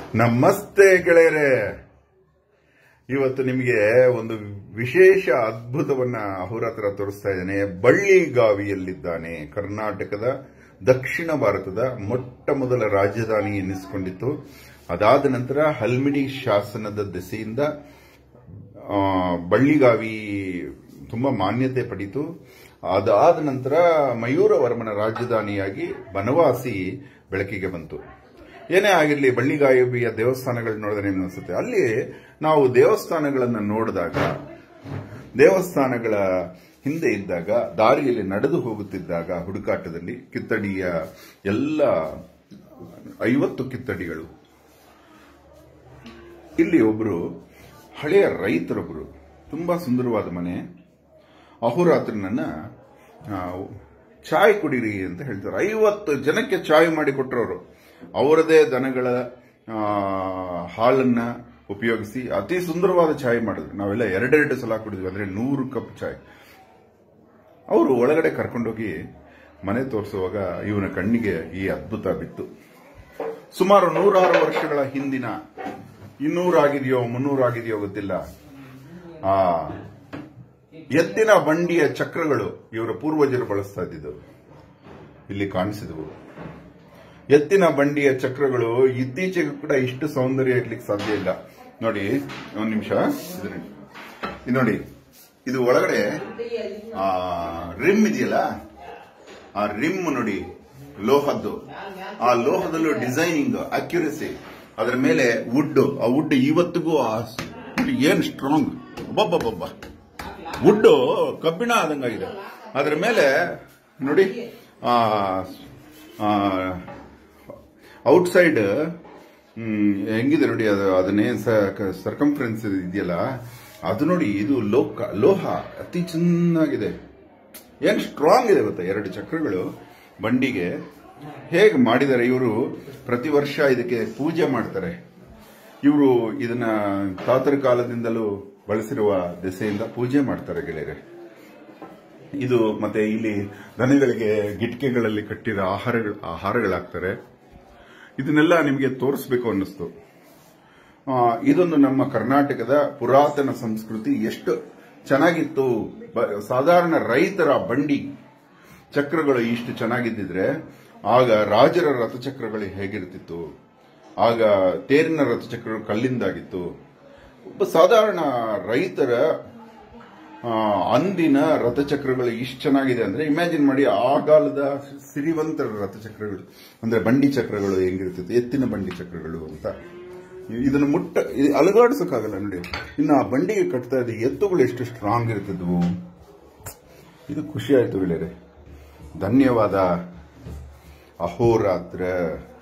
ನಮಸ್ತೆ ಗೆಳೆಯರೆ ಇವತ್ತು ನಿಮಗೆ ಒಂದು ವಿಶೇಷ ಅದ್ಭುತವನ್ನ ಅಹೋರಾತ್ರ ತೋರಿಸ್ತಾ ಇದ್ದೇನೆ ಬಳ್ಳಿಗಾವಿಯಲ್ಲಿದ್ದಾನೆ ಕರ್ನಾಟಕದ ದಕ್ಷಿಣ ಭಾರತದ ಮೊಟ್ಟ ಮೊದಲ ರಾಜಧಾನಿ ಎನ್ನಿಸಿಕೊಂಡಿತ್ತು ಅದಾದ ನಂತರ ಹಲ್ಮಿಡಿ ಶಾಸನದ ದೆಸೆಯಿಂದ ಆ, ಬಳ್ಳಿಗಾವಿ ತುಂಬಾ ಮಾನ್ಯತೆ ಪಡೀತು ಅದಾದ ನಂತರ ಮಯೂರವರ್ಮನ ರಾಜಧಾನಿಯಾಗಿ ಬನವಾಸಿ ಬೆಳಕಿಗೆ ಬಂತು ಏನೇ ಆಗಿರಲಿ ಬಳ್ಳಿಗಾವಿಯ ದೇವಸ್ಥಾನಗಳು ನೋಡಿದ್ರೆ ನಿಮ್ಗೆ ಅನ್ಸುತ್ತೆ ಅಲ್ಲಿ ನಾವು ದೇವಸ್ಥಾನಗಳನ್ನು ನೋಡಿದಾಗ ದೇವಸ್ಥಾನಗಳ ಹಿಂದೆ ಇದ್ದಾಗ ದಾರಿಯಲ್ಲಿ ನಡೆದು ಹೋಗುತ್ತಿದ್ದಾಗ ಹುಡುಕಾಟದಲ್ಲಿ ಕಿತ್ತಡಿಯ ಎಲ್ಲ ಐವತ್ತು ಕಿತ್ತಡಿಗಳು ಇಲ್ಲಿ ಒಬ್ರು ಹಳೆಯ ರೈತರೊಬ್ರು ತುಂಬಾ ಸುಂದರವಾದ ಮನೆ ಅಹೋರಾತ್ರನನ್ನ ಆ, ಚಾಯ್ ಕುಡೀರಿ ಅಂತ ಹೇಳ್ತಾರೆ ಐವತ್ತು ಜನಕ್ಕೆ ಚಾಯ್ ಮಾಡಿ ಕೊಟ್ಟರವರು ಅವರದೇ ದನಗಳ ಆ, ಹಾಲನ್ನ ಉಪಯೋಗಿಸಿ ಅತಿ ಸುಂದರವಾದ ಚಾಯ್ ಮಾಡಿದ್ರು ನಾವೆಲ್ಲ ಎರಡೆರಡು ಸಲ ಕುಡಿದ್ವಿ ಅಂದ್ರೆ ನೂರು ಕಪ್ ಚಾಯ್ ಅವರು ಒಳಗಡೆ ಕರ್ಕೊಂಡೋಗಿ ಮನೆ ತೋರಿಸುವಾಗ ಇವನ ಕಣ್ಣಿಗೆ ಈ ಅದ್ಭುತ ಬಿತ್ತು ಸುಮಾರು ನೂರಾರು ವರ್ಷಗಳ ಹಿಂದಿನ ಇನ್ನೂರಾಗಿದೆಯೋ ಮುನ್ನೂರಾಗಿದೆಯೋ ಗೊತ್ತಿಲ್ಲ ಆ ಎತ್ತಿನ ಬಂಡಿಯ ಚಕ್ರಗಳು ಇವರ ಪೂರ್ವಜರು ಬಳಸ್ತಾ ಇದ್ದಿದ್ದು ಇಲ್ಲಿ ಕಾಣಿಸಿದವು ಎತ್ತಿನ ಬಂಡಿಯ ಚಕ್ರಗಳು ಇತ್ತೀಚೆಗೆ ಕೂಡ ಇಷ್ಟು ಸೌಂದರ್ಯ ಇರ್ಲಿಕ್ಕೆ ಸಾಧ್ಯ ಇಲ್ಲ ನೋಡಿ ಒಂದು ನಿಮಿಷ ಇದು ನೋಡಿ ಇದು ಒಳಗಡೆ ಆ ರಿಮ್ ಇದೆಯಲ್ಲ ಆ ರಿಮ್ ನೋಡಿ ಲೋಹದ್ದು ಆ ಲೋಹದಲ್ಲೂ ಡಿಸೈನಿಂಗ್ ಅಕ್ಯುರಸಿ ಅದರ ಮೇಲೆ ವುಡ್ ಆ ವುಡ್ ಇವತ್ತಿಗೂ ಆ ಸ್- ಏನ್ ಸ್ಟ್ರಾಂಗ್ ಒಬ್ಬೊಬ್ಬೊಬ್ಬ ವುಡ್ ಕಬ್ಬಿಣ ಆದಂಗಾಗಿದೆ ಅದರ ಮೇಲೆ ನೋಡಿ ಆ ಔಟ್ಸೈಡ್ ಹೆಂಗಿದೆ ನೋಡಿ ಅದು ಅದನ್ನೇ ಸರ್ಕಂಫರೆನ್ಸ್ ಇದೆಯಲ್ಲ ಅದು ನೋಡಿ ಇದು ಲೋಕ ಲೋಹ ಅತಿ ಚೆನ್ನಾಗಿದೆ ಏನ್ ಸ್ಟ್ರಾಂಗ್ ಇದೆ ಗೊತ್ತಾ ಎರಡು ಚಕ್ರಗಳು ಬಂಡಿಗೆ ಹೇಗೆ ಮಾಡಿದ್ದಾರೆ ಇವರು ಪ್ರತಿ ವರ್ಷ ಇದಕ್ಕೆ ಪೂಜೆ ಮಾಡ್ತಾರೆ ಇವರು ಇದನ್ನ ತಾತರ ಕಾಲದಿಂದಲೂ ಬಳಸಿರುವ ದೆಸೆಯಿಂದ ಪೂಜೆ ಮಾಡ್ತಾರೆ ಗೆಳೆಯರೆ ಇದು ಮತ್ತೆ ಇಲ್ಲಿ ದನಗಳಿಗೆ ಗಿಟ್ಕೆಗಳಲ್ಲಿ ಕಟ್ಟಿರೋ ಆಹಾರಗಳು ಆಹಾರಗಳಾಗ್ತಾರೆ ಇದನ್ನೆಲ್ಲ ನಿಮಗೆ ತೋರಿಸ್ಬೇಕು ಅನ್ನಿಸ್ತು ಆ, ಇದೊಂದು ನಮ್ಮ ಕರ್ನಾಟಕದ ಪುರಾತನ ಸಂಸ್ಕೃತಿ ಎಷ್ಟು ಚೆನ್ನಾಗಿತ್ತು ಬ- ಸಾಧಾರಣ ರೈತರ ಬಂಡಿ ಚಕ್ರಗಳು ಇಷ್ಟು ಚೆನ್ನಾಗಿದ್ದಿದ್ರೆ ಆಗ ರಾಜರ ರಥಚಕ್ರಗಳು ಹೇಗಿರ್ತಿತ್ತು ಆಗ ತೇರಿನ ರಥಚಕ್ರಗಳು ಕಲ್ಲಿಂದಾಗಿತ್ತು ಒಬ್ಬ ಸಾಧಾರಣ ರೈತರ ಆ, ಅಂದಿನ ರಥಚಕ್ರಗಳು ಇಷ್ಟು ಚೆನ್ನಾಗಿದೆ ಅಂದ್ರೆ ಇಮ್ಯಾಜಿನ್ ಮಾಡಿ ಆ ಕಾಲದ ಸಿರಿವಂತರ ರಥಚಕ್ರಗಳು ಅಂದ್ರೆ ಬಂಡಿ ಚಕ್ರಗಳು ಹೆಂಗಿರ್ತಿತ್ತು ಎತ್ತಿನ ಬಂಡಿ ಚಕ್ರಗಳು ಅಂತ ಇದನ್ನು ಮುಟ್ಟ ಇದು ಅಲುಗಾಡಿಸೋಕ್ಕಾಗಲ್ಲ ನೋಡಿ ಇನ್ನು ಆ ಬಂಡಿಗೆ ಕಟ್ತಾ ಇದ್ದ ಎತ್ತುಗಳು ಎಷ್ಟು ಸ್ಟ್ರಾಂಗ್ ಇರ್ತಿದ್ವು ಇದು ಖುಷಿ ಆಯ್ತು ಗೆಳೆಯರೆ ಧನ್ಯವಾದ ಅಹೋರಾತ್ರ